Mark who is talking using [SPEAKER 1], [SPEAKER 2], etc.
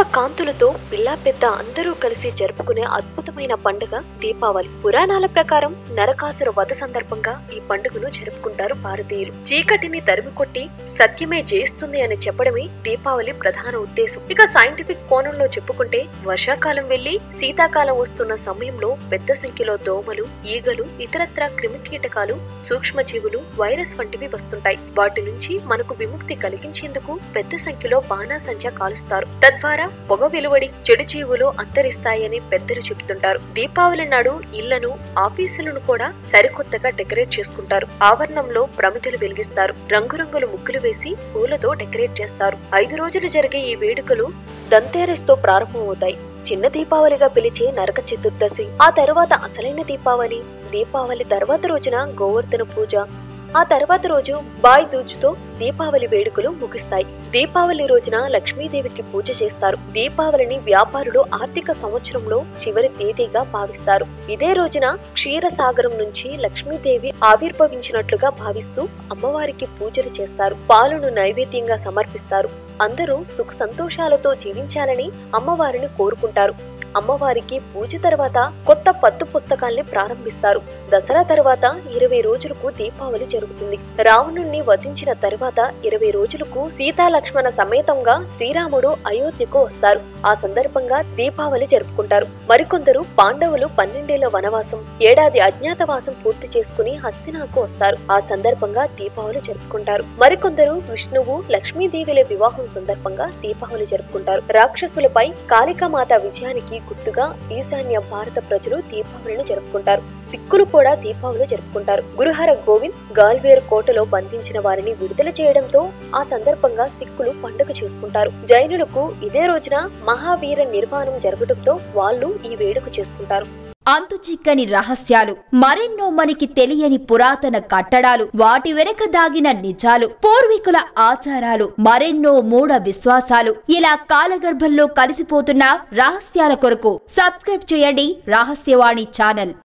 [SPEAKER 1] దీప కాంతులతో పిల్లా పెద్ద అందరూ కలిసి జరుపుకునే అద్భుతమైన పండుగ దీపావళి పురాణాల ప్రకారం నరకాసుర వధ సందర్భంగా ఈ పండుగను జరుపుకుంటారు భారతీయులు చీకటిని తరిమి కొట్టి సత్యమే జయిస్తుంది అని చెప్పడమే దీపావళి ప్రధాన ఉద్దేశం ఇక సైంటిఫిక్ కోణంలో చెప్పుకుంటే వర్షాకాలం వెళ్లి శీతాకాలం వస్తున్న సమయంలో పెద్ద సంఖ్యలో దోమలు ఈగలు ఇతరత్ర క్రిమికీటకాలు సూక్ష్మజీవులు వైరస్ వంటివి వస్తుంటాయి వాటి నుంచి మనకు విముక్తి కలిగించేందుకు పెద్ద సంఖ్యలో బాణాసంచా కాలుస్తారు తద్వారా పొగ వెలువడి చెడు జీవులు అంతరిస్తాయని పెద్దలు చెబుతుంటారు దీపావళి నాడు ఇళ్లను ఆఫీసులను కూడా సరికొత్తగా డెకరేట్ చేసుకుంటారు ఆవరణంలో ప్రమిదలు వెలిగిస్తారు రంగురంగుల ముగ్గులు వేసి పూలతో డెకరేట్ చేస్తారు ఐదు రోజులు జరిగే ఈ వేడుకలు దంతేరస్ తో ప్రారంభమవుతాయి చిన్న దీపావళిగా పిలిచే నరక చతుర్దశి ఆ తర్వాత అసలైన దీపావళి దీపావళి తర్వాత రోజున గోవర్ధన పూజ ఆ తర్వాత రోజు బాయ్ దూజ్తో దీపావళి వేడుకలు ముగిస్తాయి దీపావళి రోజున లక్ష్మీదేవికి పూజ చేస్తారు దీపావళిని వ్యాపారులు ఆర్థిక సంవత్సరంలో చివరి తేదీగా భావిస్తారు ఇదే రోజున క్షీరసాగరం నుంచి లక్ష్మీదేవి ఆవిర్భవించినట్లుగా భావిస్తూ అమ్మవారికి పూజలు చేస్తారు పాలును నైవేద్యంగా సమర్పిస్తారు అందరూ సుఖ సంతోషాలతో జీవించాలని అమ్మవారిని కోరుకుంటారు అమ్మవారికి పూజ తర్వాత కొత్త పద్దు పుస్తకాల్ని ప్రారంభిస్తారు దసరా తర్వాత ఇరవై రోజులకు దీపావళి జరుగుతుంది రావణుణ్ణి వధించిన తర్వాత ఇరవై రోజులకు సీతా లక్ష్మణ సమేతంగా శ్రీరాముడు అయోధ్యకు వస్తారు ఆ సందర్భంగా దీపావళి జరుపుకుంటారు మరికొందరు పాండవులు పన్నెండేళ్ల వనవాసం ఏడాది అజ్ఞాతవాసం పూర్తి చేసుకుని హస్తినాకు వస్తారు ఆ సందర్భంగా దీపావళి జరుపుకుంటారు మరికొందరు విష్ణువు లక్ష్మీదేవిల వివాహం సందర్భంగా దీపావళి జరుపుకుంటారు రాక్షసులపై కాళికామాత విజయానికి గుర్తుగా ఈశాన్య భారత ప్రజలు దీపావళిని జరుపుకుంటారు సిక్కులు కూడా దీపావళి జరుపుకుంటారు గురుహర గోవింద్ గాల్వేర్ కోటలో బంధించిన వారిని విడుదల చేయడంతో ఆ సందర్భంగా సిక్కులు పండుగ చేసుకుంటారు జైనులకు ఇదే రోజున మహావీర నిర్మాణం జరగడంతో వాళ్ళు ఈ వేడుక చేసుకుంటారు
[SPEAKER 2] అంతు చిక్కని రహస్యాలు మరెన్నో మనకి తెలియని పురాతన కట్టడాలు వాటి వెనక దాగిన నిజాలు పూర్వీకుల ఆచారాలు మరెన్నో మూఢ విశ్వాసాలు ఇలా కాలగర్భంలో కలిసిపోతున్న రహస్యాల కొరకు సబ్స్క్రైబ్ చేయండి రహస్యవాణి ఛానల్